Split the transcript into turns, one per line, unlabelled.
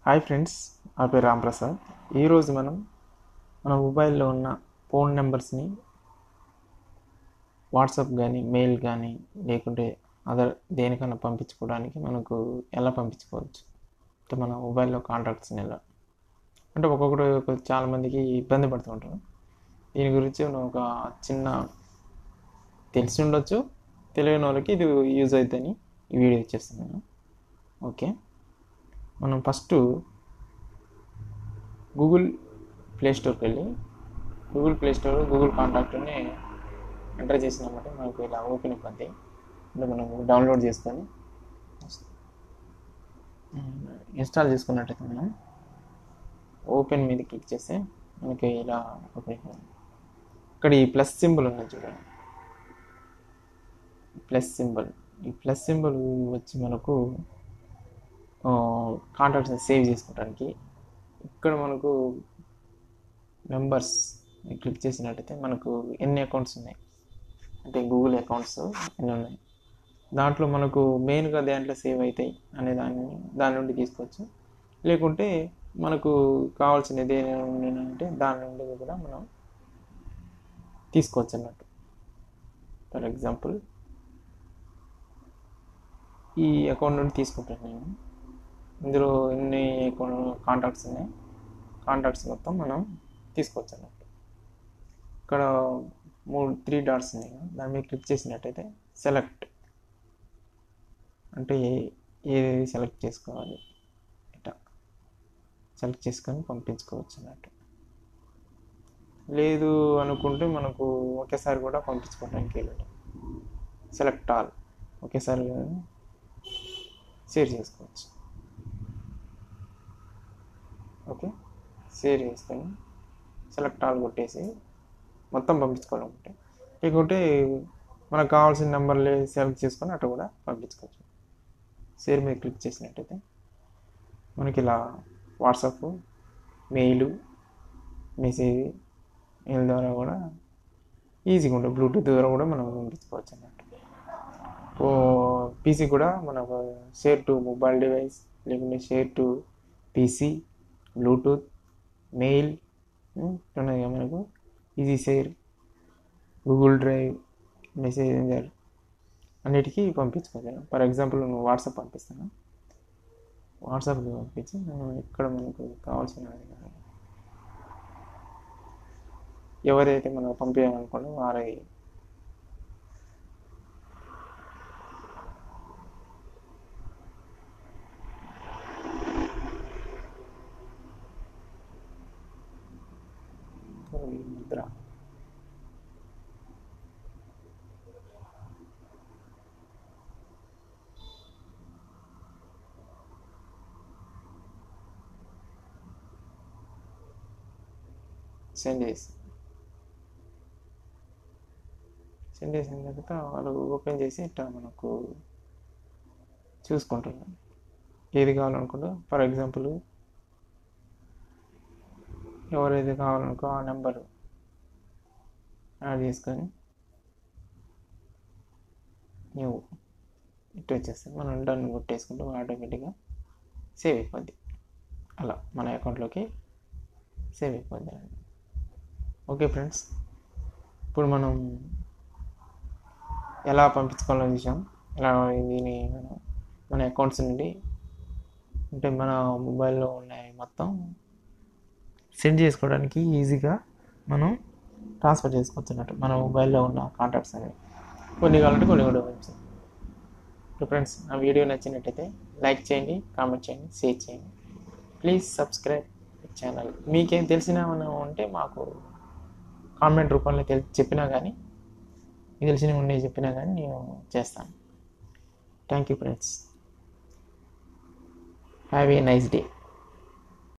hi friends నా పేరు రాంప్రసాద్ ఈరోజు మనం మన మొబైల్లో ఉన్న ఫోన్ నెంబర్స్ని వాట్సాప్ కానీ మెయిల్ కానీ లేకుంటే అదర్ దేనికైనా పంపించుకోవడానికి మనకు ఎలా పంపించుకోవచ్చు అంటే మన మొబైల్లో కాంటాక్ట్స్ని ఎలా అంటే ఒక్కొక్కటి ఒక- చాలా మందికి ఇబ్బంది పడుతుంటారు దీని గురించి నేను ఒక చిన్న తెలిసి ఉండొచ్చు తెలియని వాళ్ళకి ఇది యూజ్ అవుతుందని ఈ వీడియో ఇచ్చేస్తున్నాను ఓకే మనం ఫస్ట్ గూగుల్ ప్లే స్టోర్కి వెళ్ళి గూగుల్ ప్లే స్టోర్ గూగుల్ కాంటాక్ట్ని ఎంటర్ చేసినామంటే మనకు ఇలా ఓపెన్ అయిపోద్ది అంటే మనం డౌన్లోడ్ చేసుకొని ఇన్స్టాల్ చేసుకున్నట్టయితే మనం ఓపెన్ మీద క్లిక్ చేస్తే మనకి ఇలా ఓపెన్ అయిపోయింది ఇక్కడ ఈ ప్లస్ సింబల్ ఉన్నది చూడండి ప్లస్ సింబల్ ఈ ప్లస్ సింబల్ వచ్చి మనకు కాంటాక్ట్స్ని సేవ్ చేసుకోవడానికి ఇక్కడ మనకు మెంబర్స్ క్లిక్ చేసినట్టయితే మనకు ఎన్ని అకౌంట్స్ ఉన్నాయి అంటే గూగుల్ అకౌంట్స్ ఎన్ని ఉన్నాయి దాంట్లో మనకు మెయిన్గా దాంట్లో సేవ్ అవుతాయి అనే దాన్ని దాని నుండి తీసుకోవచ్చు లేకుంటే మనకు కావాల్సినది ఏదైనా అంటే దాని నుండి కూడా మనం తీసుకోవచ్చు అన్నట్టు ఫర్ ఎగ్జాంపుల్ ఈ అకౌంట్ నుండి తీసుకుంటాను నేను ఇందులో ఎన్ని కాంటాక్ట్స్ ఉన్నాయి కాంటాక్ట్స్ మొత్తం మనం తీసుకోవచ్చు అన్నట్టు ఇక్కడ మూడు త్రీ డాట్స్ ఉన్నాయి కదా, దాని మీద క్లిక్ చేసినట్టయితే సెలెక్ట్ అంటే ఏ- ఏది సెలెక్ట్ చేసుకోవాలి ఇట్లా సెలెక్ట్ చేసుకొని పంపించుకోవచ్చు అన్నట్టు లేదు అనుకుంటే మనకు ఒకేసారి కూడా పంపించుకోవడానికి వెళ్ళడం సెలెక్ట్ ఆల్ ఒకేసారి షేర్ చేసుకోవచ్చు ఓకే షేర్ చేసుకొని సెలెక్ట్ ఆల్ కొట్టేసి మొత్తం పంపించుకోవాలనుకుంటే లేకుంటే మనకు కావాల్సిన నెంబర్లు సెలెక్ట్ చేసుకొని అట్లా కూడా పంపించుకోవచ్చు షేర్ మీద క్లిక్ చేసినట్టయితే మనకి ఇలా వాట్సాప్ మెయిల్ మెసేజ్ మెయిల్ ద్వారా కూడా ఈజీగా ఉంటుంది బ్లూటూత్ ద్వారా కూడా మనం పంపించుకోవచ్చు అన్నట్టు ఓ పీసీ కూడా మనకు షేర్ టు మొబైల్ డివైస్ లేకుంటే share to PC bluetooth mail ఉన్నాయి కదా మనకు easy share Google drive messenger అన్నిటికీ పంపించుకోవచ్చు ఫర్ ఎగ్జాంపుల్ నువ్వు వాట్సాప్ పంపిస్తాను వాట్సాప్కి పంపించి మనం ఇక్కడ మనకు కావాల్సిన ఎవరైతే మనం పంపించాలనుకోండి వారి ముద్ర సెండ్ చేసి సెండ్ చేసిన తర్వాత వాళ్ళు ఓపెన్ చేసి ఇట్లా మనకు చూసుకుంటున్నాం ఏది కావాలనుకుంటా ఫర్ ఎగ్జాంపుల్ ఎవరైతే కావాలనుకో ఆ నెంబర్ యాడ్ చేసుకొని న్యూ ఇట్ వచ్చేస్తుంది మనం డన్ కొట్టేసుకుంటే ఆటోమేటిక్గా సేవ్ అయిపోద్ది అలా మన అకౌంట్లోకి సేవ్ అయిపోద్ది ఓకే ఫ్రెండ్స్ ఇప్పుడు మనం ఎలా పంపించుకోవాలో చూసాం ఎలా దీని మనం మన అకౌంట్స్ నుండి అంటే మన మొబైల్లో ఉన్నాయి మొత్తం సెండ్ చేసుకోవడానికి ఈజీగా మనం ట్రాన్స్ఫర్ చేసుకోవచ్చు అన్నట్టు మన మొబైల్లో ఉన్న కాంటాక్ట్స్ అనేవి కొన్ని కావాలంటే కొన్ని కూడా పంపిస్తాం ఇప్పుడు ఫ్రెండ్స్ నా వీడియో నచ్చినట్టయితే లైక్ చేయండి కామెంట్ చేయండి షేర్ చేయండి ప్లీజ్ సబ్స్క్రైబ్ ఛానల్ మీకేం తెలిసిన ఏమైనా ఉంటే మాకు కామెంట్ రూపంలో తెలి చెప్పినా కానీ మీకు తెలిసినవి ఉన్నాయి చెప్పినా కానీ నేను చేస్తాను thank you friends have a nice day